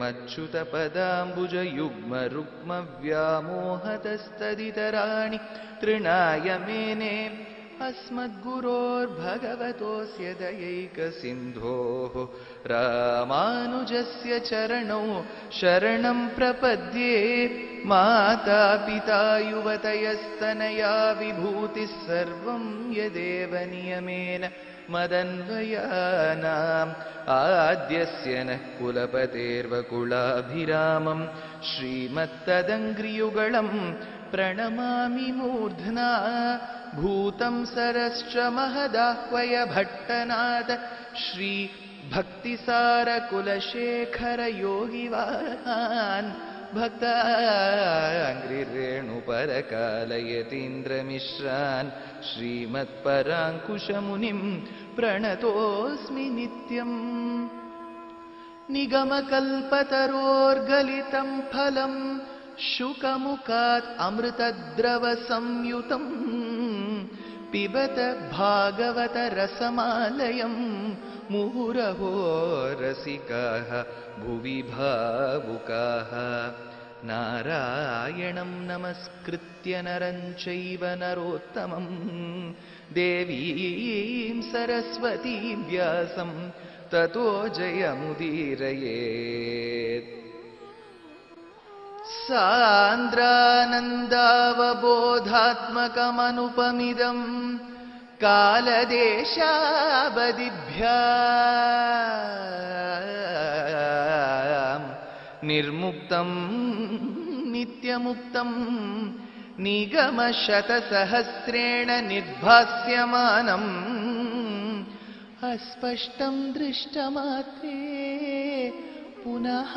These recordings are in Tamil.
कवितार्किककेसरीन्द्रकरद्वयमच्युतपदाम्बुजयुग्मरुक्मव्यामोहतस्तदितराणि तृणाय मेने अस्मद्गुरोर्भगवतोऽस्य दयैकसिन्धोः रामानुजस्य चरणौ शरणं प्रपद्ये मातापिता युवतयस्तनया विभूतिः सर्वं यदेव नियमेन मदन्वयानाम् आद्यस्य नः कुलपतेर्वकुलाभिरामं श्रीमत्तदङ्घ्रियुगळम् प्रणमामि मूर्ध्ना भूतं सरश्च महदाह्वय भट्टनाद श्री भक्तिसारकुलशेखरयोगिवान् भक्ताङ्घ्रिरेणुपरकालयतीन्द्रमिश्रान् श्रीमत्पराङ्कुशमुनिं प्रणतोऽस्मि नित्यम् निगमकल्पतरोर्गलितं फलम् शुकमुखात् अमृतद्रवसंयुतम् पिबत भागवत रसमालयम् मुहुरहो रसिकाः भुवि भावुकाः नारायणं नमस्कृत्य नरं चैव नरोत्तमम् देवीं सरस्वतीं व्यासं ततो जयमुदीरयेत् सान्द्रानन्दावबोधात्मकमनुपमिदम् कालदेशावदिभ्या निर्मुक्तं नित्यमुक्तम् निगमशतसहस्रेण निर्भास्यमानम् अस्पष्टं दृष्टमात्रे पुनः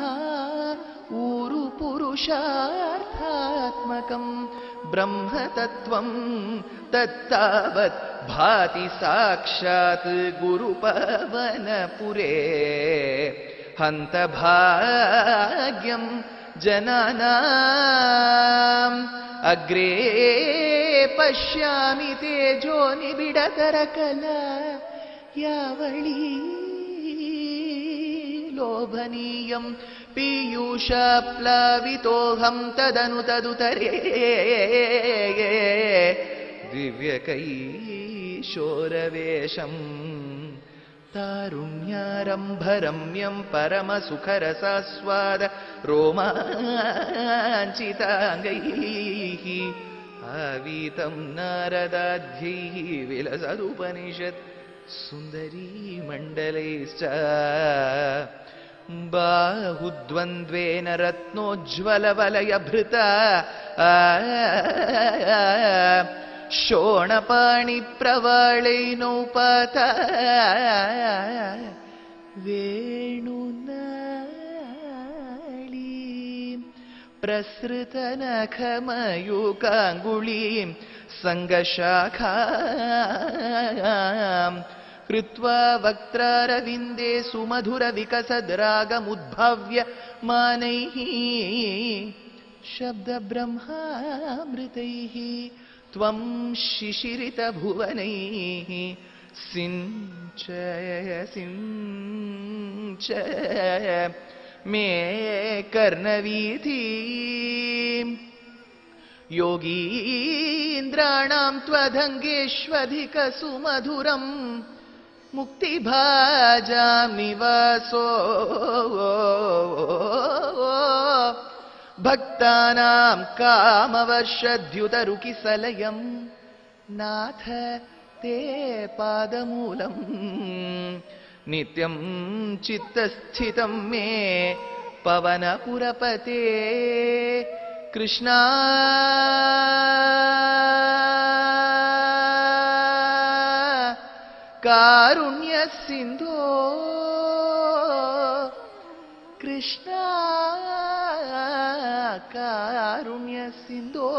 ऊरुपुरुषार्थात्मकम् ब्रह्मतत्त्वं तत्तावत् भाति साक्षात् गुरुपवनपुरे हन्तभाग्यं जनानाम् अग्रे पश्यामि तेजो निबिडतरकला यावळी लोभनीयम् पीयूषप्लावितोऽहं तदनु तदुतरे दिव्यकैशोरवेशम् तारुण्यारम्भरम्यं परमसुखरसास्वाद रोमाञ्चिताङ्गैः आवीतं नारदाध्यैः विलसदुपनिषत् सुन्दरी मण्डलैश्च बाहुद्वन्द्वेन रत्नोज्ज्वलवलयभृता शोणपाणिप्रवाळैनौपाता वेणुनाळीं प्रसृतनखमयूकाङ्गुलीं सङ्गशाखाम् कृत्वा वक्त्रारविन्दे सुमधुरविकसद्रागमुद्भाव्य मानैः शब्दब्रह्मामृतैः त्वं शिशिरितभुवनैः सिञ्चय सिञ्चय मे कर्णवीथी योगीन्द्राणां त्वदङ्गेष्वधिकसुमधुरम् मुक्तिभाजामिवासो भक्तानां कामवर्षद्युतरुकिसलयम् नाथ ते पादमूलम् नित्यं चित्तस्थितं मे पवनपुरपते कृष्णा कारुण्यसिन्धो कृष्णा कारुण्यसिन्धो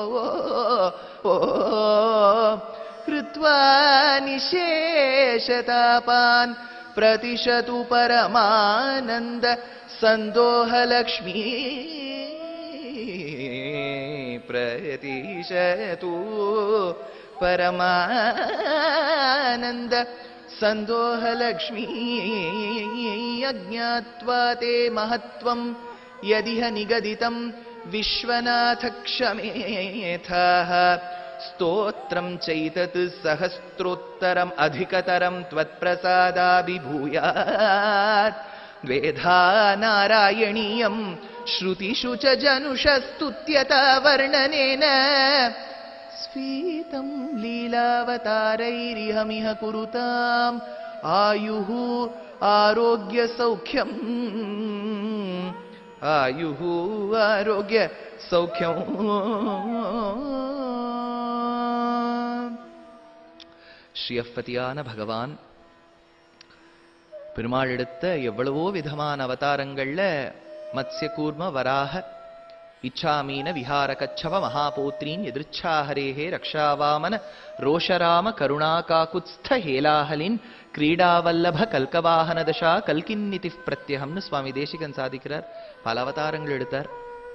कृत्वा निशेषतापान् प्रतिशतु परमानन्द सन्दोहलक्ष्मी प्रतिशतु परमानन्द सन्दोहलक्ष्मी अज्ञात्वा ते महत्त्वम् यदिह निगदितम् विश्वनाथ क्षमेथाः स्तोत्रम् चैतत् सहस्रोत्तरम् अधिकतरम् त्वत्प्रसादाभिभूयात् द्वेधा नारायणीयम् श्रुतिषु च जनुषस्तुत्यता वर्णनेन स्फीतम् लीलावतारैरिहमिह कुरुताम् आयुः आरोग्यसौख्यम् आयुः आरोग्य சௌக்கியம் ஸ்ரீயப்பதியான பகவான் பெருமாள் எடுத்த எவ்வளவோ விதமான அவதாரங்கள்ல மத்ஸ்ய கூர்ம வராக இச்சாமீன விஹார கச்சவ மகாபோத்ரீன் எதிர்ச்சாஹரேஹே ரக்ஷாவாமன ரோஷராம கருணாகாகுத்ஸ்த ஹேலாஹலின் கிரீடாவல்லப கல்கவாகன தசா கல்கின்னிதி பிரத்யகம்னு சுவாமி தேசிகன் சாதிக்கிறார் பல அவதாரங்கள் எடுத்தார்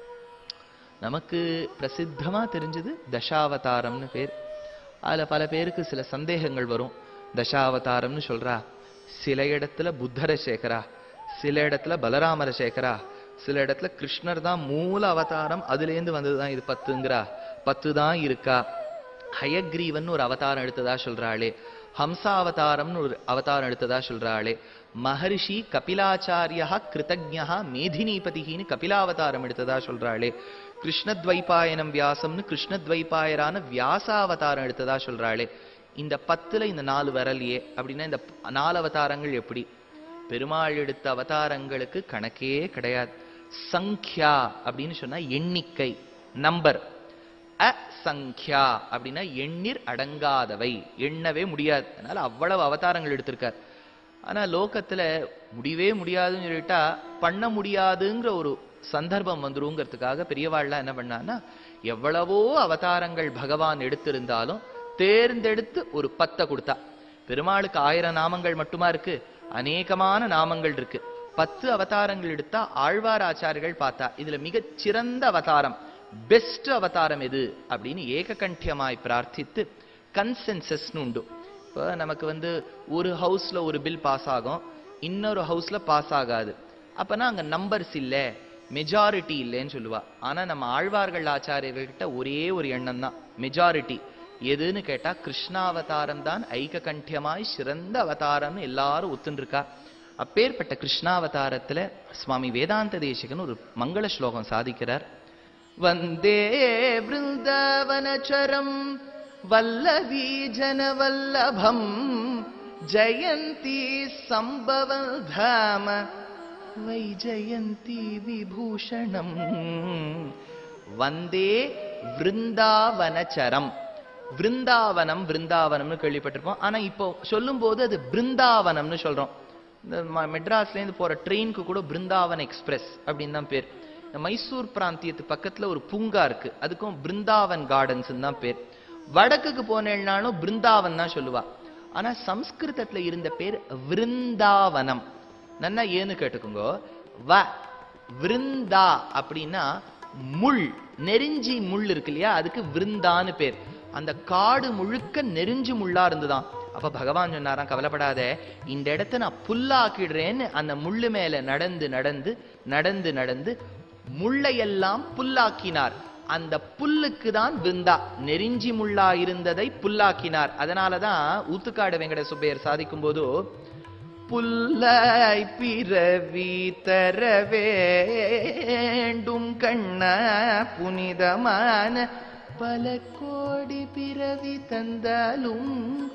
நமக்கு பிரசித்தமா தெரிஞ்சது தசாவதாரம்னு பேர் அதுல பல பேருக்கு சில சந்தேகங்கள் வரும் தசாவதாரம்னு சொல்றா சில இடத்துல புத்தரை சேர்க்கிறா சில இடத்துல பலராமரை சேர்க்கிறா சில இடத்துல கிருஷ்ணர் தான் மூல அவதாரம் அதுலேருந்து வந்ததுதான் இது பத்துங்கிறா பத்து தான் இருக்கா ஹயக்ரீவன் ஒரு அவதாரம் எடுத்ததா சொல்றாளே ஹம்சா அவதாரம்னு ஒரு அவதாரம் எடுத்ததா சொல்றாளே மகரிஷி கபிலாச்சாரியா கிருதஜா மேதினிபதிகின்னு கபிலாவதாரம் எடுத்ததா சொல்றாளே கிருஷ்ணத்வைபாயனம் வியாசம்னு கிருஷ்ணத்வைபாயரான வியாசாவதாரம் எடுத்ததா சொல்றாளே இந்த பத்துல இந்த நாலு வரலையே அப்படின்னா இந்த ப- நாலு அவதாரங்கள் எப்படி பெருமாள் எடுத்த அவதாரங்களுக்கு கணக்கே கிடையாது சங்க்யா அப்படின்னு சொன்னா எண்ணிக்கை நம்பர் அசங்க்யா அப்படின்னா எண்ணிற் அடங்காதவை எண்ணவே முடியாது அதனால அவ்வளவு அவதாரங்கள் எடுத்திருக்கார் ஆனா லோகத்துல முடியவே முடியாதுன்னு சொல்லிட்டா பண்ண முடியாதுங்கிற ஒரு சந்தர்ப்பம் வந்துருங்கிறதுக்காக பெரியவாள்லாம் என்ன பண்ணான்னா எவ்வளவோ அவதாரங்கள் பகவான் எடுத்திருந்தாலும் தேர்ந்தெடுத்து ஒரு பத்தை கொடுத்தா பெருமாளுக்கு ஆயிரம் நாமங்கள் மட்டுமா இருக்கு அநேகமான நாமங்கள் இருக்கு பத்து அவதாரங்கள் எடுத்தா ஆழ்வார் ஆச்சாரிகள் பார்த்தா இதுல மிகச் சிறந்த அவதாரம் பெஸ்ட் அவதாரம் எது அப்படின்னு ஏககண்டியமாய் பிரார்த்தித்து கன்சென்சஸ்னு உண்டு இப்போ நமக்கு வந்து ஒரு ஹவுஸ்ல ஒரு பில் பாஸ் ஆகும் இன்னொரு ஹவுஸ்ல பாஸ் ஆகாது அப்பனா அங்க நம்பர்ஸ் இல்ல மெஜாரிட்டி இல்லைன்னு சொல்லுவா ஆனா நம்ம ஆழ்வார்கள் ஆச்சாரியர்கள்கிட்ட ஒரே ஒரு எண்ணம் தான் மெஜாரிட்டி எதுன்னு கேட்டா கிருஷ்ணாவதாரம் தான் ஐககண்டியமாய் சிறந்த அவதாரம்னு எல்லாரும் ஒத்துண்டிருக்கா அப்பேற்பட்ட கிருஷ்ணாவதாரத்துல சுவாமி வேதாந்த தேசிகன் ஒரு மங்கள ஸ்லோகம் சாதிக்கிறார் வந்தே பிருந்தாவனச்சரம் வல்லவி ஜனவல்லபம் ஜயந்தி சம்பவம் தாம வைஜயந்தி விபூஷணம் வந்தே விருந்தாவனச்சரம் விருந்தாவனம் விருந்தாவனம்னு கேள்விப்பட்டிருப்போம் ஆனா இப்போ சொல்லும்போது அது பிருந்தாவனம்னு சொல்றோம் இந்த ம- மெட்ராஸ்ல இருந்து போற ட்ரெயினுக்கு கூட பிருந்தாவன் எக்ஸ்பிரஸ் அப்படின்னு தான் பேர் இந்த மைசூர் பிராந்தியத்து பக்கத்துல ஒரு பூங்கா இருக்கு அதுக்கும் பிருந்தாவன் கார்டன்ஸ் தான் பேர் வடக்குக்கு போனேன்னாலும் பிருந்தாவன் தான் சொல்லுவா ஆனா சம்ஸ்கிருதத்துல இருந்த பேர் விருந்தாவனம் நன்னா ஏன்னு கேட்டுக்கோங்க வ விருந்தா அப்படின்னா முள் நெருஞ்சி முள் இருக்கு இல்லையா அதுக்கு விருந்தான்னு பேர் அந்த காடு முழுக்க நெருஞ்சி முள்ளா இருந்துதான் அப்ப பகவான் சொன்னாராம் கவலைப்படாத இந்த இடத்த நான் புல்லாக்கிடுறேன்னு அந்த முள்ளு மேல நடந்து நடந்து நடந்து நடந்து முள்ளையெல்லாம் புல்லாக்கினார் அந்த புல்லுக்கு தான் விருந்தா நெருஞ்சி முள்ளா இருந்ததை புல்லாக்கினார் அதனாலதான் ஊத்துக்காடு வெங்கட சுப்பையர் சாதிக்கும் போது புல்லாய் பிறவி தர வேண்டும் கண்ணா புனிதமான பல கோடி பிறவி தந்தாலும்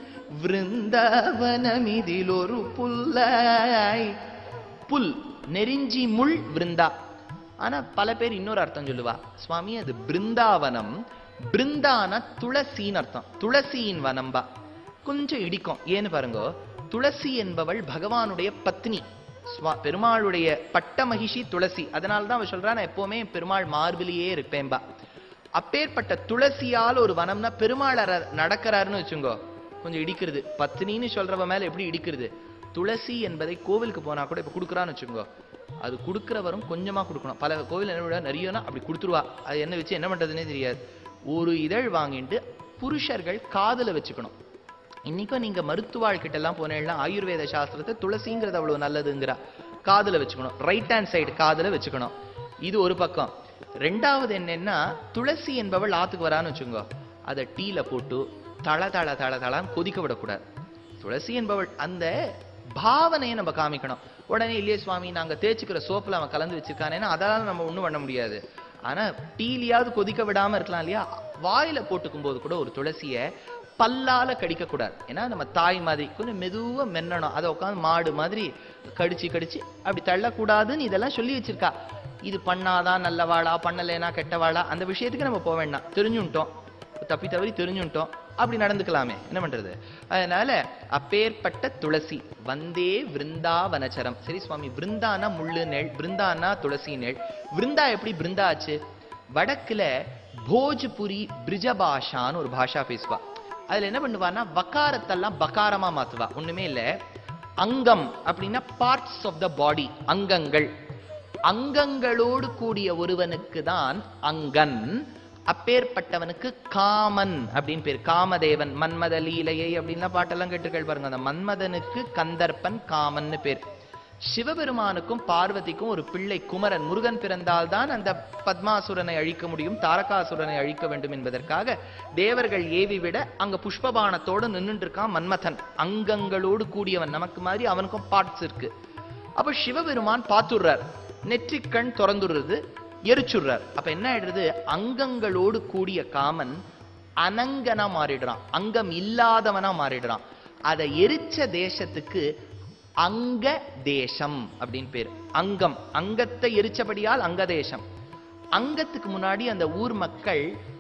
விருந்தாவனமிதில் ஒரு புல்லாய் புல் நெருஞ்சி முள் விருந்தா ஆனா பல பேர் இன்னொரு அர்த்தம் சொல்லுவா சுவாமி அது பிருந்தாவனம் பிருந்தான துளசின்னு அர்த்தம் துளசியின் வனம்பா கொஞ்சம் இடிக்கும் ஏன்னு பாருங்க துளசி என்பவள் பகவானுடைய பத்னி சுவா- பெருமாளுடைய பட்ட மகிஷி துளசி அதனால தான் அவ சொல்றா நான் எப்பவுமே பெருமாள் மார்பிலேயே இருப்பேன்பா அப்பேற்பட்ட துளசியால் ஒரு வனம்னா பெருமாள் அர- நடக்கறாருன்னு வச்சுங்கோ கொஞ்சம் இடிக்கிறது பத்னின்னு சொல்றவ மேல எப்படி இடிக்கிறது துளசி என்பதை கோவிலுக்கு போனா கூட இப்ப கொடுக்குறான்னு வச்சுக்கோங்க அது கொடுக்கிறவரும் கொஞ்சமா கொடுக்கணும் பல கோவில் என்ன பண்ணுவா, நிறையனா அப்படி கொடுத்துருவா அது என்ன வச்சு என்ன பண்றதுன்னே தெரியாது ஒரு இதழ் வாங்கிட்டு புருஷர்கள் காதுல வச்சுக்கணும் இன்னைக்கும் நீங்க மருத்துவாள் கிட்ட எல்லாம் போனீங்கன்னா ஆயுர்வேத சாஸ்திரத்தை துளசிங்கிறது அவ்வளவு நல்லதுங்கிறா காதுல வச்சுக்கணும் ரைட் ஹேண்ட் சைடு காதுல வச்சுக்கணும் இது ஒரு பக்கம் ரெண்டாவது என்னன்னா துளசி என்பவள் ஆத்துக்கு வரான்னு வச்சுக்கோங்க அதை டீல போட்டு தள தள தள தளன்னு கொதிக்க விடக்கூடாது துளசி என்பவள் அந்த பாவனையை நம்ம காமிக்கணும் உடனே இல்லையே சுவாமி நாங்க தேய்ச்சிக்கிற சோப்புல அவன் கலந்து வச்சிருக்கானேன்னா அதெல்லாம் நம்ம ஒண்ணும் பண்ண முடியாது ஆனா டீலியாவது கொதிக்க விடாம இருக்கலாம் இல்லையா வாயில போட்டுக்கும் போது கூட ஒரு துளசிய பல்லால கடிக்க கூடாது ஏன்னா நம்ம தாய் மாதிரி கொஞ்சம் மெதுவா மென்னணும் அதை உட்காந்து மாடு மாதிரி கடிச்சு கடிச்சு அப்படி தள்ளக்கூடாதுன்னு இதெல்லாம் சொல்லி வச்சிருக்கா இது பண்ணாதான் நல்லவாளா பண்ணலைனா கெட்டவாளா அந்த விஷயத்துக்கு நம்ம போக வேண்டாம் தெரிஞ்சுட்டோம் தப்பி தவறி தெரிஞ்சுட்டோம் அப்படி நடந்துக்கலாமே என்ன பண்றது அதனால அப்பேற்பட்ட துளசி வந்தே விருந்தாவனச்சரம் சரி சுவாமி விருந்தானா முள்ளு நெல் விருந்தானா துளசி நெல் விருந்தா எப்படி பிருந்தா ஆச்சு வடக்குல போஜ்புரி பிரிஜபாஷான்னு ஒரு பாஷா பேசுவா அதுல என்ன பண்ணுவான்னா வக்காரத்தெல்லாம் பகாரமா மாத்துவா ஒண்ணுமே இல்ல அங்கம் அப்படின்னா பார்ட்ஸ் ஆஃப் த பாடி அங்கங்கள் அங்கங்களோடு கூடிய ஒருவனுக்கு தான் அங்கன் அப்பேற்பட்டவனுக்கு காமன் அப்படின்னு பேர் காமதேவன் மன்மத லீலையை அப்படின்லாம் பாட்டெல்லாம் கேட்டுக்கள் பாருங்க அந்த மன்மதனுக்கு கந்தர்ப்பன் காமன்னு பேர் சிவபெருமானுக்கும் பார்வதிக்கும் ஒரு பிள்ளை குமரன் முருகன் பிறந்தால்தான் அந்த பத்மாசுரனை அழிக்க முடியும் தாரகாசுரனை அழிக்க வேண்டும் என்பதற்காக தேவர்கள் ஏவி விட அங்க புஷ்பபானத்தோடு நின்னுட்டு இருக்கான் மன்மதன் அங்கங்களோடு கூடியவன் நமக்கு மாதிரி அவனுக்கும் பார்ட்ஸ் இருக்கு அப்ப சிவபெருமான் பார்த்துடுறார் நெற்றிக்கண் திறந்துடுறது எரிச்சுடுறார் அப்ப என்ன ஆயிடுறது அங்கங்களோடு கூடிய காமன் அனங்கனா மாறிடுறான் அங்கம் இல்லாதவனா மாறிடுறான் அதை எரிச்ச தேசத்துக்கு அங்க தேசம் அப்படின்னு பேரு அங்கம் அங்கத்தை எரிச்சபடியால் அங்க தேசம் அங்கத்துக்கு முன்னாடி அந்த ஊர் மக்கள்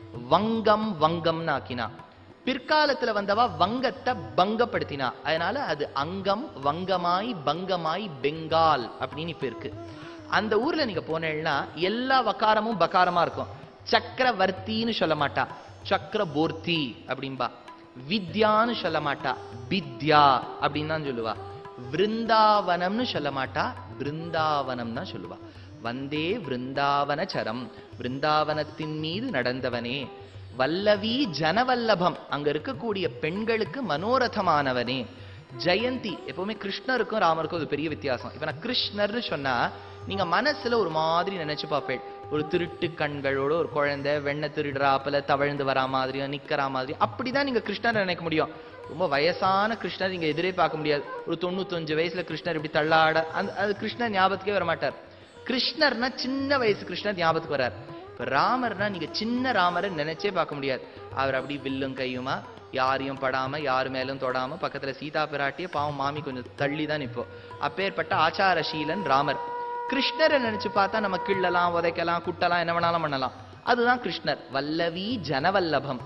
வங்கம் வங்கம்னு ஆக்கினா பிற்காலத்துல வந்தவா வங்கத்தை பங்கப்படுத்தினா அதனால அது அங்கம் வங்கமாய் பங்கமாய் பெங்கால் அப்படின்னு இப்ப இருக்கு அந்த ஊர்ல நீங்க போனேன்னா எல்லா வக்காரமும் பக்காரமா இருக்கும் சக்கரவர்த்தின்னு சொல்ல மாட்டா சக்கரபோர்த்தி அப்படின்பா வித்யான்னு சொல்ல மாட்டா வித்யா அப்படின்னு தான் சொல்லுவா விருந்தாவனம்னு சொல்ல மாட்டா பிருந்தாவனம் தான் சொல்லுவா வந்தே விருந்தாவனச்சரம் பிருந்தாவனத்தின் மீது நடந்தவனே வல்லவி ஜனவல்லபம் அங்க இருக்கக்கூடிய பெண்களுக்கு மனோரதமானவனே ஜெயந்தி எப்பவுமே கிருஷ்ணருக்கும் ராமருக்கும் ஒரு பெரிய வித்தியாசம் இப்ப நான் கிருஷ்ணர்னு சொன்னா நீங்க மனசுல ஒரு மாதிரி நினைச்சு பார்ப்பேன் ஒரு திருட்டு கண்களோட ஒரு குழந்தை வெண்ணெய் திருடுறாப்புல தவழ்ந்து வரா மாதிரியும் நிக்கிறா மாதிரி அப்படிதான் நீங்க கிருஷ்ணரை நினைக்க முடியும் ரொம்ப வயசான கிருஷ்ணர் நீங்க எதிரே பார்க்க முடியாது ஒரு தொண்ணூத்தஞ்சு வயசுல கிருஷ்ணர் இப்படி தள்ளாட அந்த அது கிருஷ்ணர் ஞாபகத்துக்கே வர மாட்டார் கிருஷ்ணர்னா சின்ன வயசு கிருஷ்ணர் ஞாபகத்துக்கு வரார் இப்ப ராமர்னா நீங்க சின்ன ராமரை நினைச்சே பார்க்க முடியாது அவர் அப்படி வில்லும் கையுமா யாரையும் படாம யாரு மேலும் தொடாம பக்கத்துல சீதா பிராட்டிய பாவம் மாமி கொஞ்சம் தள்ளி தான் இப்போ அப்பேற்பட்ட ஆச்சாரசீலன் ராமர் கிருஷ்ணரை நினைச்சு பார்த்தா நம்ம கிள்ளலாம் உதைக்கலாம் குட்டலாம் என்ன வேணாலும் பண்ணலாம் அதுதான் கிருஷ்ணர் வல்லவி ஜனவல்லபம்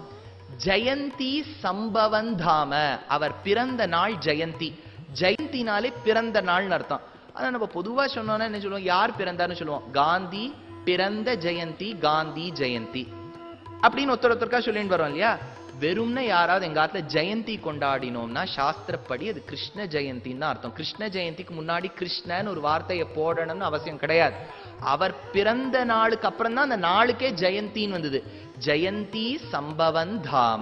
ஜெயந்தி சம்பவன் தாம அவர் பிறந்த நாள் ஜெயந்தி ஜெயந்தினாலே பிறந்த நாள்னு அர்த்தம் ஆனா நம்ம பொதுவா சொன்னோம்னா என்ன சொல்லுவோம் யார் பிறந்தார்னு சொல்லுவோம் காந்தி பிறந்த ஜெயந்தி காந்தி ஜெயந்தி அப்படின்னு ஒருத்தர் ஒருத்தருக்கா சொல்லிட்டு வரோம் இல்லையா வெறும்னு யாராவது எங்க ஆத்துல ஜெயந்தி கொண்டாடினோம்னா சாஸ்திரப்படி அது கிருஷ்ண ஜெயந்தின்னு தான் அர்த்தம் கிருஷ்ண ஜெயந்திக்கு முன்னாடி கிருஷ்ணன்னு ஒரு வார்த்தையை போடணும்னு அவசியம் கிடையாது அவர் பிறந்த நாளுக்கு அப்புறம் தான் அந்த நாளுக்கே ஜெயந்தின்னு வந்தது ஜெயந்தி சம்பவன் தாம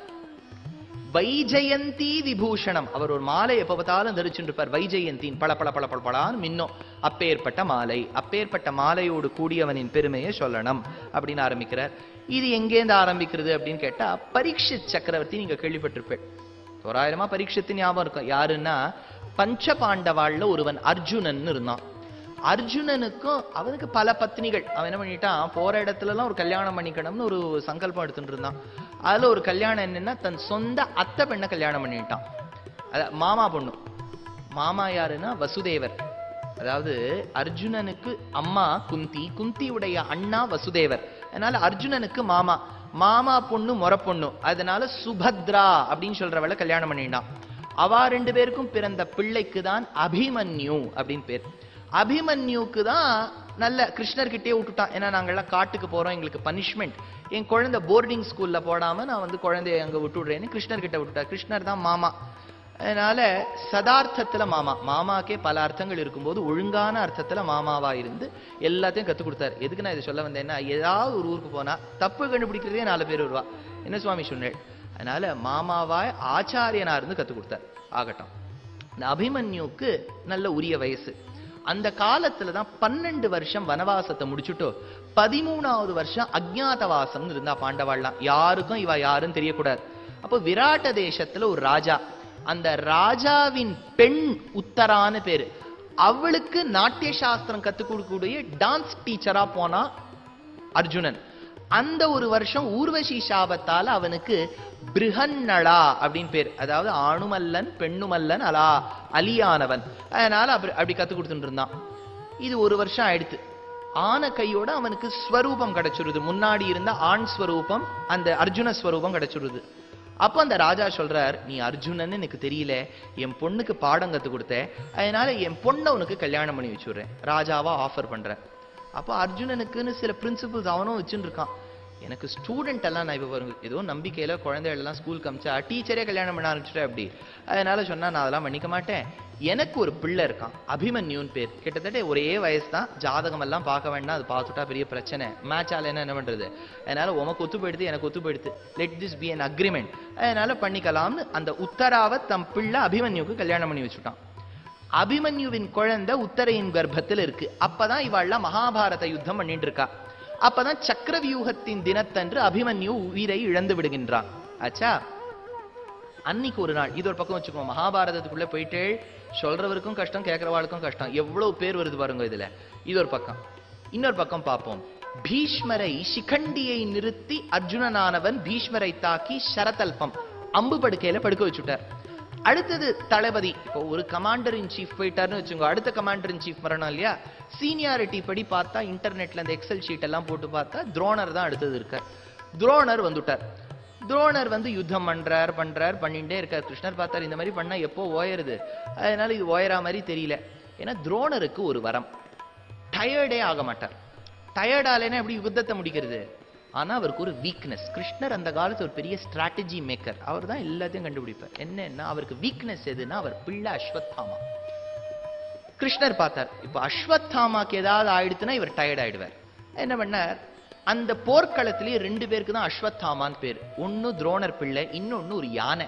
வைஜெயந்தி விபூஷணம் அவர் ஒரு மாலை எப்ப பார்த்தாலும் தரிச்சுட்டு இருப்பார் வைஜெயந்தின் பல பல பல பல பலான்னு மின்னும் அப்பேற்பட்ட மாலை அப்பேற்பட்ட மாலையோடு கூடியவனின் பெருமையை சொல்லணும் அப்படின்னு ஆரம்பிக்கிறார் இது எங்கேருந்து ஆரம்பிக்கிறது அப்படின்னு கேட்டா பரீட்சித் சக்கரவர்த்தி நீங்க கேள்விப்பட்டிருப்பேன் தோராயிரமா பரீட்சித்து ஞாபகம் இருக்கும் யாருன்னா பஞ்ச பாண்டவாள்ல ஒருவன் அர்ஜுனன் இருந்தான் அர்ஜுனனுக்கும் அவனுக்கு பல பத்னிகள் அவன் என்ன பண்ணிட்டான் போற இடத்துல எல்லாம் ஒரு கல்யாணம் பண்ணிக்கணும்னு ஒரு சங்கல்பம் எடுத்துட்டு இருந்தான் அதுல ஒரு கல்யாணம் என்னன்னா தன் சொந்த அத்தை பெண்ணை கல்யாணம் பண்ணிட்டான் அத மாமா பொண்ணு மாமா யாருன்னா வசுதேவர் அதாவது அர்ஜுனனுக்கு அம்மா குந்தி குந்தியுடைய அண்ணா வசுதேவர் அதனால அர்ஜுனனுக்கு மாமா மாமா பொண்ணு முறை பொண்ணு அதனால சுபத்ரா அப்படின்னு சொல்றவளை கல்யாணம் பண்ணிட்டான் அவா ரெண்டு பேருக்கும் பிறந்த பிள்ளைக்கு தான் அபிமன்யு அப்படின்னு பேர் அபிமன்யுக்கு தான் நல்ல கிருஷ்ணர்கிட்டயே விட்டுட்டான் ஏன்னா நாங்கெல்லாம் காட்டுக்கு போறோம் எங்களுக்கு பனிஷ்மெண்ட் என் குழந்தை போர்டிங் ஸ்கூல்ல போடாம நான் வந்து குழந்தைய அங்க விட்டுடுறேன்னு கிருஷ்ணர் கிட்ட விட்டுட்டா கிருஷ்ணர் தான் மாமா அதனால சதார்த்தத்துல மாமா மாமாக்கே பல அர்த்தங்கள் இருக்கும்போது ஒழுங்கான அர்த்தத்துல மாமாவா இருந்து எல்லாத்தையும் கத்துக் கொடுத்தாரு எதுக்கு நான் இதை சொல்ல வந்தேன்னா ஏதாவது ஒரு ஊருக்கு போனா தப்பு கண்டுபிடிக்கிறதே நாலு பேர் வருவா என்ன சுவாமி சொன்னேன் அதனால மாமாவாய் ஆச்சாரியனா இருந்து கத்து கொடுத்தார் ஆகட்டும் இந்த அபிமன்யுக்கு நல்ல உரிய வயசு அந்த காலத்துல தான் பன்னெண்டு வருஷம் வனவாசத்தை முடிச்சுட்டு பதிமூணாவது வருஷம் அஜ்ஞாதவாசம் இருந்தா பாண்டவாள்லாம் யாருக்கும் இவ யாருன்னு தெரியக்கூடாது அப்போ விராட்ட தேசத்துல ஒரு ராஜா அந்த ராஜாவின் பெண் உத்தரான்னு பேரு அவளுக்கு நாட்டிய சாஸ்திரம் கத்துக் கொடுக்கக்கூடிய டான்ஸ் டீச்சரா போனா அர்ஜுனன் அந்த ஒரு வருஷம் ஊர்வசி சாபத்தால அவனுக்கு பிருகன்னளா அப்படின்னு பேர் அதாவது ஆணுமல்லன் பெண்ணுமல்லன் அலா அலியானவன் அதனால அப்படி அப்படி கத்து கொடுத்துட்டு இருந்தான் இது ஒரு வருஷம் ஆயிடுத்து ஆன கையோட அவனுக்கு ஸ்வரூபம் கிடைச்சிருது முன்னாடி இருந்த ஆண் ஸ்வரூபம் அந்த அர்ஜுன ஸ்வரூபம் கிடைச்சிருது அப்ப அந்த ராஜா சொல்றார் நீ அர்ஜுனன்னு எனக்கு தெரியல என் பொண்ணுக்கு பாடம் கத்து கொடுத்த அதனால என் பொண்ணை உனக்கு கல்யாணம் பண்ணி வச்சுடுறேன் ராஜாவா ஆஃபர் பண்றேன் அப்போ அர்ஜுனனுக்குன்னு சில பிரின்சிபல்ஸ் அவனும் வச்சுட்டு இருக்கான் எனக்கு ஸ்டூடெண்ட் எல்லாம் நான் இப்போ பாருங்க ஏதோ நம்பிக்கையில குழந்தைகள் எல்லாம் ஸ்கூல் காமிச்சா டீச்சரே கல்யாணம் பண்ண ஆரம்பிச்சிட்டேன் அப்படி அதனால சொன்னா நான் அதெல்லாம் பண்ணிக்க மாட்டேன் எனக்கு ஒரு பிள்ளை இருக்கான் அபிமன்யுன்னு பேர் கிட்டத்தட்ட ஒரே வயசு தான் ஜாதகம் எல்லாம் பார்க்க வேண்டாம் அது பார்த்துட்டா பெரிய பிரச்சனை மேட்ச் ஆல என்ன பண்றது அதனால உமக்கு ஒத்து போயிடுது எனக்கு ஒத்து போயிடுது let this be an agreement அதனால பண்ணிக்கலாம்னு அந்த உத்தராவை தம் பிள்ளை அபிமன்யுக்கு கல்யாணம் பண்ணி வச்சுட்டான் அபிமன்யுவின் குழந்தை உத்தரையின் கர்ப்பத்தில் இருக்கு அப்பதான் இவாள்லாம் மகாபாரத யுத்தம் பண்ணிட்டு இருக்கா அப்பதான் சக்கரவியூகத்தின் தினத்தன்று அபிமன்யு உயிரை இழந்து விடுகின்றான் ஆச்சா அன்னைக்கு ஒரு நாள் இது ஒரு பக்கம் வச்சுக்கோ மகாபாரதத்துக்குள்ள போயிட்டு சொல்றவருக்கும் கஷ்டம் கேட்கறவாளுக்கும் கஷ்டம் எவ்வளவு பேர் வருது பாருங்க இதுல இது ஒரு பக்கம் இன்னொரு பக்கம் பார்ப்போம் பீஷ்மரை சிகண்டியை நிறுத்தி அர்ஜுனனானவன் பீஷ்மரை தாக்கி சரதல்பம் அம்பு படுக்கையில படுக்க வச்சுட்டார் அடுத்தது தளபதி இப்போ ஒரு கமாண்டர் இன் சீஃப் போயிட்டாருன்னு வச்சுக்கோ அடுத்த கமாண்டர் இன் சீஃப் வரணும் இல்லையா சீனியாரிட்டி படி பார்த்தா இன்டர்நெட்ல அந்த எக்ஸல் ஷீட் எல்லாம் போட்டு பார்த்தா துரோணர் தான் அடுத்தது இருக்கார் துரோணர் வந்துட்டார் துரோணர் வந்து யுத்தம் பண்றார் பண்றார் பண்ணிட்டே இருக்கார் கிருஷ்ணர் பார்த்தார் இந்த மாதிரி பண்ணா எப்போ ஓயருது அதனால இது ஓயறா மாதிரி தெரியல ஏன்னா துரோணருக்கு ஒரு வரம் டயர்டே ஆக மாட்டார் டயர்டாலேனா எப்படி யுத்தத்தை முடிக்கிறது ஆனா அவருக்கு ஒரு வீக்னஸ் கிருஷ்ணர் அந்த காலத்து ஒரு பெரிய ஸ்ட்ராட்டஜி மேக்கர் அவர் தான் எல்லாத்தையும் கண்டுபிடிப்பார் என்னன்னா அவருக்கு வீக்னஸ் எதுன்னா அவர் பிள்ளை அஸ்வத்தாமா கிருஷ்ணர் பார்த்தார் இப்போ அஸ்வத்தாமாக்கு ஏதாவது ஆயிடுத்துன்னா இவர் டயர்ட் ஆயிடுவார் என்ன பண்ணார் அந்த போர்க்களத்திலேயே ரெண்டு பேருக்கு தான் அஸ்வத்தாமான்னு பேர் ஒன்னு துரோணர் பிள்ளை இன்னொன்னு ஒரு யானை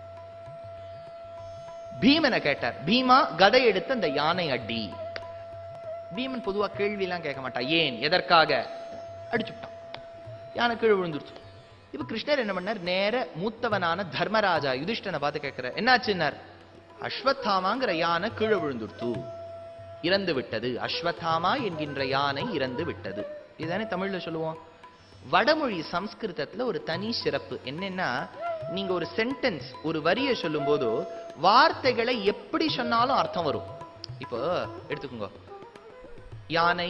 பீமனை கேட்டார் பீமா கதை எடுத்து அந்த யானை அடி பீமன் பொதுவா கேள்வி எல்லாம் கேட்க மாட்டான் ஏன் எதற்காக அடிச்சுட்டான் யானை கீழே விழுந்துருச்சு இப்ப கிருஷ்ணர் என்ன பண்ணார் நேர மூத்தவனான தர்மராஜா யுதிஷ்டனை பார்த்து கேட்கிற என்னாச்சுன்னார் அஸ்வத்தாமாங்கிற யானை கீழே விழுந்துருத்து இறந்து விட்டது அஸ்வத்தாமா என்கின்ற யானை இறந்து விட்டது இதுதானே தமிழ்ல சொல்லுவோம் வடமொழி சம்ஸ்கிருதத்துல ஒரு தனி சிறப்பு என்னன்னா நீங்க ஒரு சென்டென்ஸ் ஒரு வரியை சொல்லும்போது வார்த்தைகளை எப்படி சொன்னாலும் அர்த்தம் வரும் இப்போ எடுத்துக்கோங்க யானை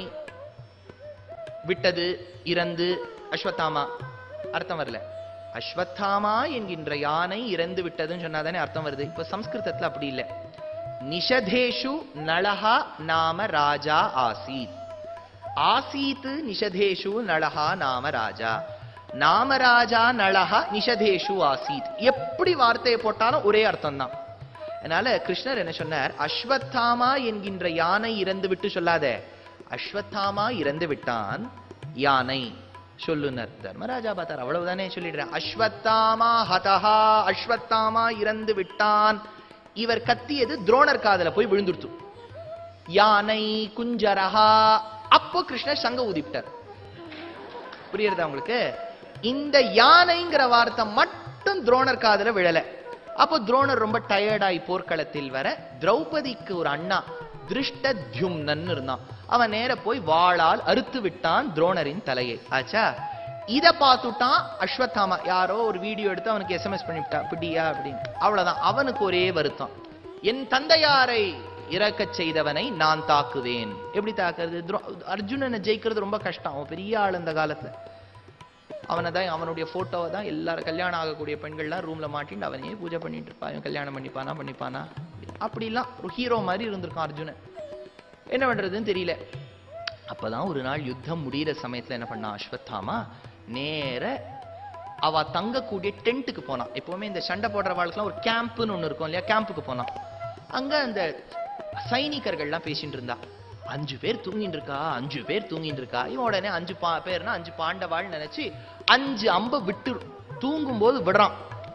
விட்டது இறந்து அஸ்வத்தாமா அர்த்தம் வரல அஸ்வத்தாமா என்கின்ற யானை இறந்து விட்டதுன்னு சொன்னாதானே அர்த்தம் வருது இப்ப சம்ஸ்கிருதத்துல அப்படி இல்லை நிஷதேஷு நளஹா நாம ராஜா ஆசீத் ஆசீத் நிஷதேஷு நளஹா நாம ராஜா நாமராஜா நளஹா நிஷதேஷு ஆசீத் எப்படி வார்த்தையை போட்டாலும் ஒரே அர்த்தம் தான் அதனால கிருஷ்ணர் என்ன சொன்னார் அஸ்வத்தாமா என்கின்ற யானை இறந்து விட்டு சொல்லாத அஸ்வத்தாமா இறந்து விட்டான் யானை சொல்லுனர் தர்மராஜா பார்த்தார் அவ்வளவுதானே சொல்லிடுறேன் அஸ்வத்தாமா ஹதஹா அஸ்வத்தாமா இறந்து விட்டான் இவர் கத்தியது துரோணர் காதுல போய் விழுந்துருத்து யானை குஞ்சரஹா அப்போ கிருஷ்ணர் சங்க ஊதிவிட்டார் புரியுறதா உங்களுக்கு இந்த யானைங்கிற வார்த்தை மட்டும் துரோணர் காதுல விழல அப்போ துரோணர் ரொம்ப டயர்டாய் போர்க்களத்தில் வர திரௌபதிக்கு ஒரு அண்ணா திருஷ்டத்யும்னன் இருந்தான் அவன் நேர போய் வாளால் அறுத்து விட்டான் துரோணரின் தலையை ஆச்சா இத பார்த்துட்டான் அஸ்வத்தாமா யாரோ ஒரு வீடியோ எடுத்து அவனுக்கு எஸ்எம்எஸ் பண்ணிவிட்டா பிடியா அப்படின்னு அவ்வளவுதான் அவனுக்கு ஒரே வருத்தம் என் தந்தையாரை இறக்கச் செய்தவனை நான் தாக்குவேன் எப்படி தாக்குறது துரோ- அர்ஜுனனை ஜெயிக்கிறது ரொம்ப கஷ்டம் அவன் பெரிய ஆள் இந்த காலத்துல அவனை தான் அவனுடைய போட்டோவை தான் எல்லாரும் கல்யாணம் ஆகக்கூடிய பெண்கள்லாம் ரூம்ல மாட்டிட்டு அவனையே பூஜை பண்ணிட்டு இருப்பா இவன் கல்யாணம் பண்ணிப்பானா பண்ணிப்பானா அப்படிலாம் ஒரு ஹீரோ மாதிரி இருந்திருக்கான் அர்ஜுனன் என்ன பண்றதுன்னு தெரியல அப்பதான் ஒரு நாள் யுத்தம் முடியிற சமயத்துல என்ன பண்ணான் அஸ்வத்தாமா நேர அவ தங்கக்கூடிய டென்ட்டுக்கு போனான் எப்பவுமே இந்த சண்டை போடுற வாழ்க்கெல்லாம் ஒரு கேம்ப்னு ஒண்ணு இருக்கும் இல்லையா கேம்புக்கு போனான் அங்க அந்த சைனிகர்கள்லாம் பேசிட்டு இருந்தா அஞ்சு பேர் தூங்கிட்டு இருக்கா அஞ்சு பேர் தூங்கிட்டு இருக்கா இவன் உடனே அஞ்சு பா பேர்னா அஞ்சு பாண்டவாள் நினைச்சு அஞ்சு அம்ப விட்டு தூங்கும் போது விடுறான்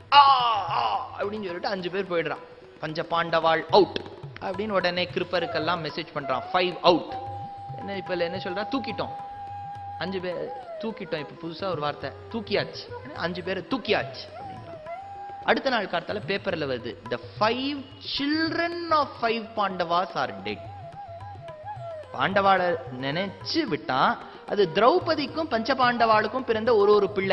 ஆ ஆ அப்படின்னு சொல்லிட்டு அஞ்சு பேர் போயிடுறான் பஞ்ச பாண்டவாள் அவுட் அப்படின்னு உடனே கிருப்பருக்கெல்லாம் மெசேஜ் பண்றான் ஃபைவ் அவுட் என்ன இப்ப என்ன சொல்றான் தூக்கிட்டோம் அஞ்சு பேர் தூக்கிட்டோம் இப்ப புதுசா ஒரு வார்த்தை தூக்கியாச்சு அஞ்சு பேரை தூக்கியாச்சு அப்படின்றான் அடுத்த நாள் காலத்தால பேப்பர்ல வருது the five children of five Pandavas are dead பாண்டவாளை நினைச்சு விட்டான் அது திரௌபதிக்கும் பஞ்ச பாண்டவாளுக்கும் பிறந்த ஒரு ஒரு பிள்ளை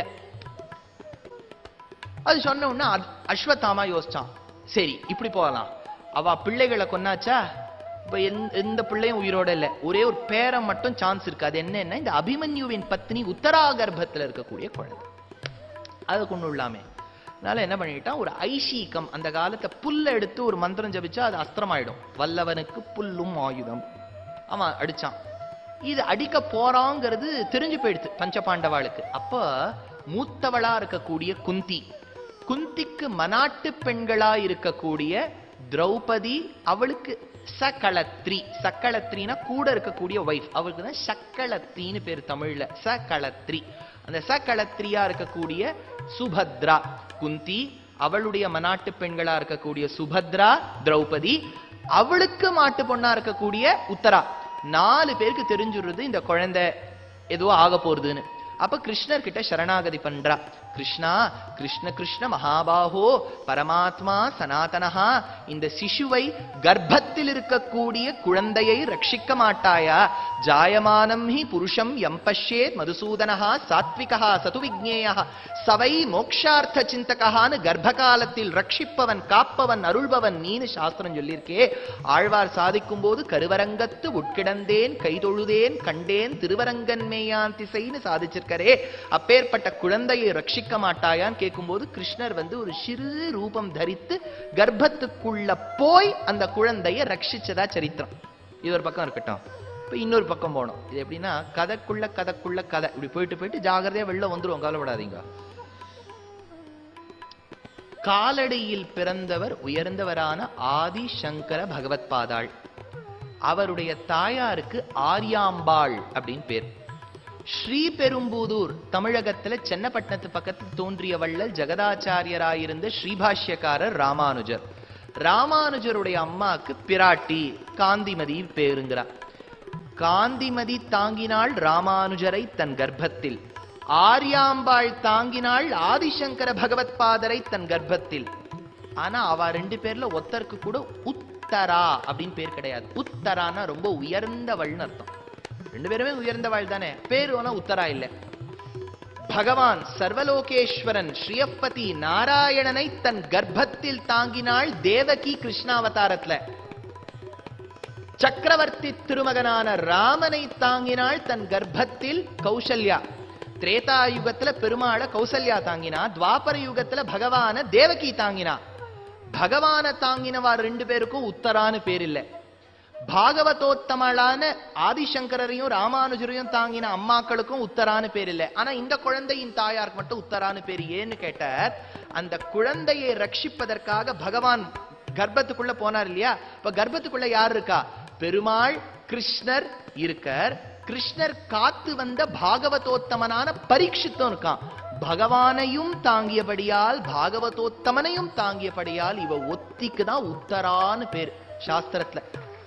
அது சொன்ன உடனே அத்- அஸ்வத்தாமா யோசிச்சான் சரி இப்படி போகலாம் அவ பிள்ளைகளை கொன்னாச்சா இப்ப எந்த எந்த பிள்ளையும் உயிரோட இல்ல ஒரே ஒரு பேரம் மட்டும் சான்ஸ் இருக்கு அது என்னன்னா இந்த அபிமன்யுவின் பத்னி உத்தரா கர்ப்பத்துல இருக்கக்கூடிய குழந்தை அதை கொண்டு விடலாமே அதனால என்ன பண்ணிட்டான் ஒரு ஐஷீகம் அந்த காலத்தை புல்ல எடுத்து ஒரு மந்திரம் ஜபிச்சா அது அஸ்திரமாயிடும் வல்லவனுக்கு புல்லும் ஆயுதம் அவன் அடிச்சான் இது அடிக்க போறாங்கிறது தெரிஞ்சு போயிடுது பஞ்சபாண்டவாளுக்கு அப்ப மூத்தவளா இருக்கக்கூடிய குந்தி குந்திக்கு மனாட்டு பெண்களா இருக்கக்கூடிய திரௌபதி அவளுக்கு சகளத்ரி சக்களத்ரினா கூட இருக்கக்கூடிய ஒய்ஃப் அவளுக்கு தான் சக்களத்ரின்னு பேர் தமிழ்ல சகளத்ரி அந்த சகளத்ரியா இருக்கக்கூடிய சுபத்ரா குந்தி அவளுடைய மனாட்டு பெண்களா இருக்கக்கூடிய சுபத்ரா திரௌபதி அவளுக்கு மாட்டு பொண்ணா இருக்கக்கூடிய உத்தரா நாலு பேருக்கு தெரிஞ்சுடுறது இந்த குழந்தை ஏதோ ஆக போறதுன்னு அப்ப கிருஷ்ணர் கிட்ட சரணாகதி பண்றா கிருஷ்ணா கிருஷ்ண கிருஷ்ண மகாபாகோ பரமாத்மா சனாதனஹா இந்த சிசுவை கர்ப்பத்தில் இருக்கக்கூடிய குழந்தையை ரட்சிக்க மாட்டாயா ஜாயமானம் ஹி புருஷம் எம் பஷ்யேத் மதுசூதனஹா சாத்விகா சது விக்னேயா சவை மோக்ஷார்த்த சிந்தகான்னு கர்ப்ப காலத்தில் ரட்சிப்பவன் காப்பவன் அருள்பவன் நீனு சாஸ்திரம் சொல்லியிருக்கே ஆழ்வார் சாதிக்கும் போது கருவரங்கத்து உட்கிடந்தேன் கைதொழுதேன் கண்டேன் திருவரங்கன் மேயான் திசைன்னு சாதிச்சிருக்கரே அப்பேற்பட்ட குழந்தையை ரட்சிக்க மாட்டாயான்னு கேட்கும்போது கிருஷ்ணர் வந்து ஒரு சிறு ரூபம் தரித்து கர்ப்பத்துக்குள்ள போய் அந்த குழந்தையை ரட்சிச்சதா சரித்திரம் இது ஒரு பக்கம் இருக்கட்டும் இப்ப இன்னொரு பக்கம் போனோம் இது எப்படின்னா கதைக்குள்ள கதைக்குள்ள கதை இப்படி போயிட்டு போயிட்டு ஜாகிரதையா வெளில வந்துருவோம் கவலைப்படாதீங்க காலடியில் பிறந்தவர் உயர்ந்தவரான ஆதி சங்கர பகவத் பாதாள் அவருடைய தாயாருக்கு ஆரியாம்பாள் அப்படின்னு பேர் ஸ்ரீபெரும்புதூர் தமிழகத்துல சென்னப்பட்டினத்து பக்கத்தில் தோன்றிய வள்ளல் ஜெகதாச்சாரியராயிருந்த ஸ்ரீபாஷ்யக்காரர் ராமானுஜர் ராமானுஜருடைய அம்மாக்கு பிராட்டி காந்திமதி பேருங்கிறார் காந்திமதி தாங்கினாள் ராமானுஜரை தன் கர்ப்பத்தில் ஆரியாம்பாள் தாங்கினாள் ஆதிசங்கர பகவத் பாதரை தன் கர்ப்பத்தில் ஆனா அவ ரெண்டு பேர்ல ஒத்தருக்கு கூட உத்தரா அப்படின்னு பேர் கிடையாது உத்தரானா ரொம்ப உயர்ந்தவள்னு அர்த்தம் ரெண்டு பேருமே உயர்ந்தவள் தானே பேர் ஆனா உத்தரா இல்ல பகவான் சர்வலோகேஸ்வரன் ஸ்ரீயப்பதி நாராயணனை தன் கர்ப்பத்தில் தாங்கினாள் தேவகி கிருஷ்ணாவதாரத்துல சக்கரவர்த்தி திருமகனான ராமனை தாங்கினாள் தன் கர்ப்பத்தில் கௌசல்யா திரேதா யுகத்துல பெருமாளை கௌசல்யா தாங்கினா துவாபர யுகத்துல பகவான தேவகி தாங்கினா பகவான தாங்கினவா ரெண்டு பேருக்கும் உத்தரான்னு பேர் இல்ல பாகவதோத்தமளான ஆதிசங்கரையும் ராமானுஜரையும் தாங்கின அம்மாக்களுக்கும் உத்தரான்னு பேர் இல்ல ஆனா இந்த குழந்தையின் தாயாருக்கு மட்டும் உத்தரான்னு பேர் ஏன்னு கேட்டார் அந்த குழந்தையை ரட்சிப்பதற்காக பகவான் கர்ப்பத்துக்குள்ள போனார் இல்லையா இப்ப கர்ப்பத்துக்குள்ள யார் இருக்கா பெருமாள் கிருஷ்ணர் இருக்கார் கிருஷ்ணர் காத்து வந்த பாகவதோத்தமனான பரீட்சித்தம் இருக்கான் பகவானையும் தாங்கியபடியால் பாகவதோத்தமனையும் தாங்கியபடியால் இவ ஒத்திக்கு தான் உத்தரான்னு பேர் சாஸ்திரத்துல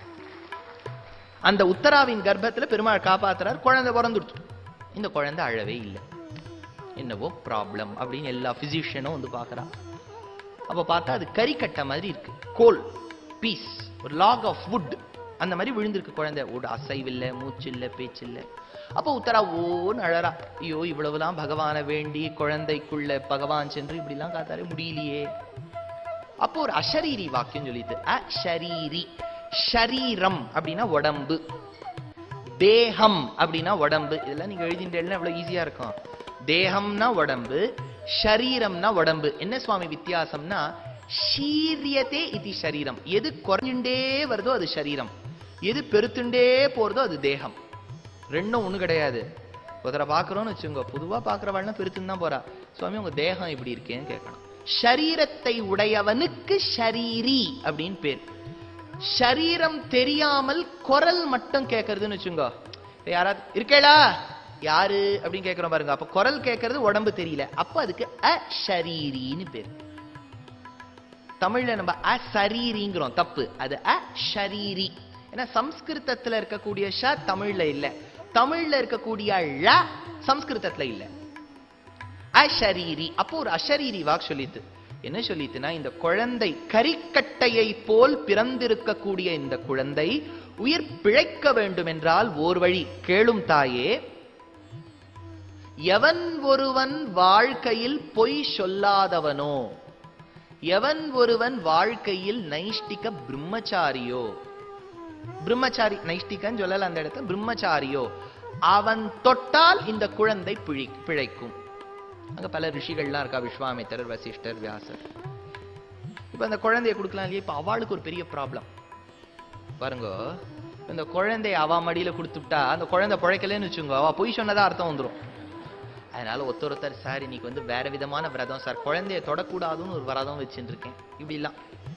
அந்த உத்தராவின் கர்ப்பத்துல பெருமாள் காப்பாத்துறார் குழந்தை பிறந்துடுச்சு இந்த குழந்தை அழவே இல்லை என்னவோ ப்ராப்ளம் அப்படின்னு எல்லா பிசிஷியனும் வந்து பார்க்கறா அப்ப பார்த்தா அது கறிக்கட்டை மாதிரி இருக்கு கோல் பீஸ் ஒரு லாக் ஆஃப் வுட் அந்த மாதிரி விழுந்திருக்கு குழந்தை ஒரு அசைவில்லை மூச்சு இல்லை பேச்சு இல்லை அப்போ உத்தரா ஓன்னு அழறா ஐயோ இவ்வளவுலாம் பகவானை வேண்டி குழந்தைக்குள்ள பகவான் சென்று இப்படிலாம் காத்தாலே முடியலையே அப்போ ஒரு அஷரீரி வாக்கியம் சொல்லிட்டு அஷரீரி ஷரீரம் அப்படின்னா உடம்பு தேகம் அப்படின்னா உடம்பு இதெல்லாம் நீங்க எழுதிட்டேன்னா எவ்வளவு ஈஸியா இருக்கும் தேகம்னா உடம்பு ஷரீரம்னா உடம்பு என்ன சுவாமி வித்தியாசம்னா ஷீரியத்தே இது சரீரம் எது குறைஞ்சுட்டே வருதோ அது சரீரம் எது பெருத்துண்டே போறதோ அது தேகம் ரெண்டும் ஒண்ணு கிடையாது ஒருத்தரை பார்க்கறோம்னு வச்சுங்க பொதுவா பார்க்கறவாள்னா பெருத்துன்னு தான் போறா சுவாமி உங்க தேகம் இப்படி இருக்கேன்னு கேட்கணும் ஷரீரத்தை உடையவனுக்கு ஷரீரி அப்படின்னு பேர் ஷரீரம் தெரியாமல் குரல் மட்டும் கேட்கறதுன்னு வச்சுங்க இப்ப யாராவது இருக்கேளா யாரு அப்படின்னு கேட்கிறோம் பாருங்க அப்ப குரல் கேட்கறது உடம்பு தெரியல அப்ப அதுக்கு அஷரீரின்னு பேர் தமிழ்ல நம்ம அசரீரிங்கிறோம் தப்பு அது அஷரீரி ஏன்னா சம்ஸ்கிருதத்துல இருக்கக்கூடிய ஷ தமிழ்ல இல்ல தமிழ்ல இருக்கக்கூடிய ழ சம்ஸ்கிருதத்துல இல்ல அஷரீரி அப்போ ஒரு அஷரீரி வாக் சொல்லித்து என்ன சொல்லித்துனா இந்த குழந்தை கரிக்கட்டையை போல் பிறந்திருக்கக்கூடிய இந்த குழந்தை உயிர் பிழைக்க வேண்டும் என்றால் ஓர் வழி கேளும் தாயே எவன் ஒருவன் வாழ்க்கையில் பொய் சொல்லாதவனோ எவன் ஒருவன் வாழ்க்கையில் நைஷ்டிக பிரம்மச்சாரியோ பிரம்மச்சாரி நைஷ்டிகன்னு சொல்லல அந்த இடத்துல பிரம்மச்சாரியோ அவன் தொட்டால் இந்த குழந்தை பிழி பிழைக்கும் அங்க பல ரிஷிகள்லாம் இருக்கா விஸ்வாமித்திரர் வசிஷ்டர் வியாசர் இப்ப அந்த குழந்தைய கொடுக்கலாம் இல்லையா இப்ப அவளுக்கு ஒரு பெரிய ப்ராப்ளம் பாருங்க இந்த குழந்தைய அவ மடியில கொடுத்துட்டா அந்த குழந்தை பிழைக்கலன்னு வச்சுங்க அவ பொய் சொன்னதா அர்த்தம் வந்துரும் அதனால ஒருத்தர் ஒருத்தர் சார் இன்னைக்கு வந்து வேற விதமான விரதம் சார் குழந்தைய தொடக்கூடாதுன்னு ஒரு விரதம் வச்சுட்டு இருக்கேன் இப்படி எல்லாம்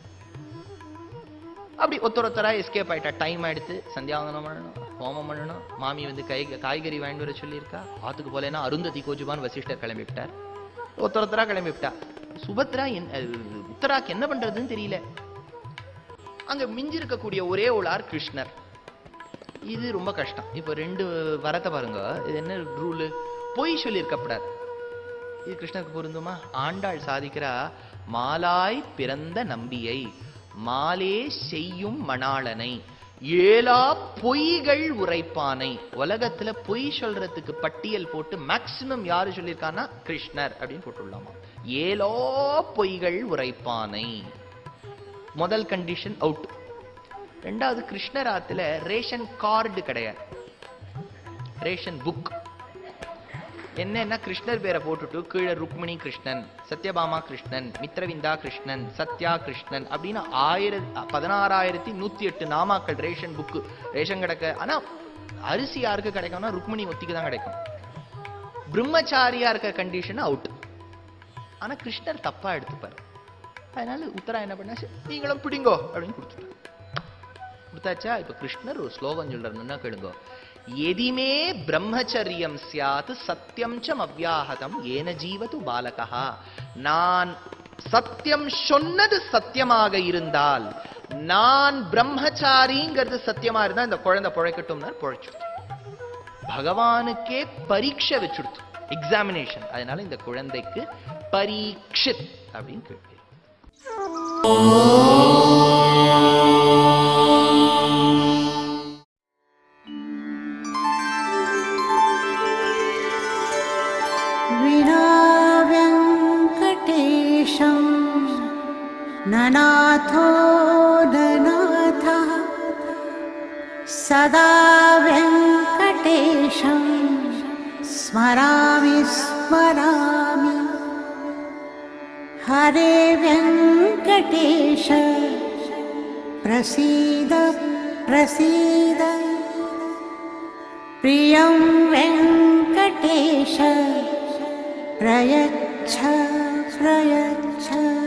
அப்படி ஒருத்தர் ஒருத்தரா எஸ்கேப் ஆயிட்டா டைம் ஆயிடுத்து சந்தியாவந்தனம் பண்ணணும் ஹோமம் பண்ணணும் மாமி வந்து கை காய்கறி வாங்கிட்டு வர சொல்லியிருக்கா ஆத்துக்கு போலேன்னா அருந்ததி கோஜுபான் வசிஷ்டர் கிளம்பி விட்டார் ஒருத்தர் ஒருத்தரா கிளம்பி விட்டா சுபத்ரா என் அஹ், உத்தராக்கு என்ன பண்றதுன்னு தெரியல அங்க மிஞ்சி இருக்கக்கூடிய ஒரே உளார் கிருஷ்ணர் இது ரொம்ப கஷ்டம் இப்போ ரெண்டு வரத்தை பாருங்க இது என்ன ரூலு பொய் சொல்லியிருக்கப்படாது இது கிருஷ்ணருக்கு பொருந்துமா ஆண்டாள் சாதிக்கிறா மாலாய் பிறந்த நம்பியை மாலே செய்யும் மணாளனை ஏலா பொய்கள் உரைப்பானை உலகத்துல பொய் சொல்றதுக்கு பட்டியல் போட்டு மேக்சிமம் யாரு சொல்லியிருக்கான்னா கிருஷ்ணர் அப்படின்னு போட்டுள்ளாமா ஏலோ பொய்கள் உரைப்பானை முதல் கண்டிஷன் அவுட் ரெண்டாவது கிருஷ்ணராத்துல ரேஷன் கார்டு கிடையாது ரேஷன் புக் என்னன்னா கிருஷ்ணர் பேரை போட்டுட்டு கீழே ருக்மிணி கிருஷ்ணன் சத்யபாமா கிருஷ்ணன் மித்ரவிந்தா கிருஷ்ணன் சத்யா கிருஷ்ணன் அப்படின்னு ஆயிரத்தி பதினாறாயிரத்தி நூத்தி எட்டு நாமாக்கள் ரேஷன் புக்கு ரேஷன் கிடைக்க ஆனா அரிசி யாருக்கு கிடைக்கும்னா ருக்மிணி ஒத்திக்கு தான் கிடைக்கும் பிரம்மச்சாரியா இருக்க கண்டிஷன் அவுட் ஆனா கிருஷ்ணர் தப்பா எடுத்துப்பாரு அதனால உத்தரா என்ன பண்ணா சரி, நீங்களும் பிடிங்கோ அப்படின்னு கொடுத்துட்டாரு கொடுத்தாச்சா இப்ப கிருஷ்ணர் ஒரு ஸ்லோகம் சொல்றாருன்னா கேளுங்க எதிமே பிரம்மச்சரியம் சியாத் சத்தியம் ச அவ்யாஹதம் ஏன ஜீவது பாலகா நான் சத்தியம் சொன்னது சத்தியமாக இருந்தால் நான் பிரம்மச்சாரிங்கிறது சத்தியமா இருந்தா இந்த குழந்தை பிழைக்கட்டும்னா பிழைச்சுட்டு பகவானுக்கே பரீட்சை வச்சுடுத்து எக்ஸாமினேஷன் அதனால இந்த குழந்தைக்கு பரீட்சித் அப்படின்னு கேள்வி विना व्यङ्कटेशं ननाथो ननाथः सदा व्यङ्कटेशं स्मरामि स्मरामि हरे व्यङ्कटेश प्रसीद प्रसीद प्रियं वेङ्कटेश प्रयच्छ प्रयच्छ